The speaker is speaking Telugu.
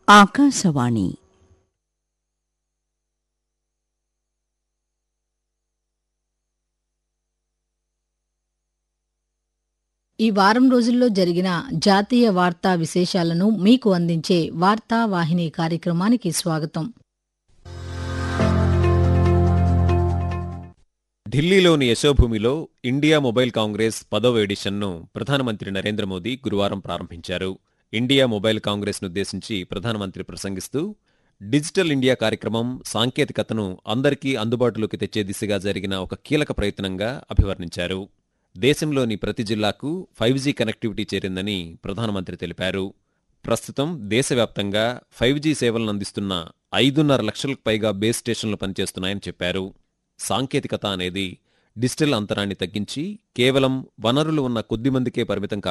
ఆకాశవాణి ఈ వారం రోజుల్లో జరిగిన జాతీయ వార్తా విశేషాలను మీకు అందించే వార్తా వాహిని కార్యక్రమానికి స్వాగతం ఢిల్లీలోని యశోభూమిలో ఇండియా మొబైల్ కాంగ్రెస్ పదవ ఎడిషన్ను ప్రధానమంత్రి నరేంద్ర మోదీ గురువారం ప్రారంభించారు ఇండియా మొబైల్ కాంగ్రెస్ను ఉద్దేశించి ప్రధానమంత్రి ప్రసంగిస్తూ డిజిటల్ ఇండియా కార్యక్రమం సాంకేతికతను అందరికీ అందుబాటులోకి తెచ్చే దిశగా జరిగిన ఒక కీలక ప్రయత్నంగా అభివర్ణించారు దేశంలోని ప్రతి జిల్లాకు ఫైవ్ జీ కనెక్టివిటీ చేరిందని ప్రధానమంత్రి తెలిపారు ప్రస్తుతం దేశవ్యాప్తంగా ఫైవ్ జీ సేవలను అందిస్తున్న ఐదున్నర లక్షలకు పైగా బేస్ స్టేషన్లు పనిచేస్తున్నాయని చెప్పారు సాంకేతికత అనేది డిజిటల్ అంతరాన్ని తగ్గించి కేవలం వనరులు ఉన్న కొద్ది మందికే పరిమితం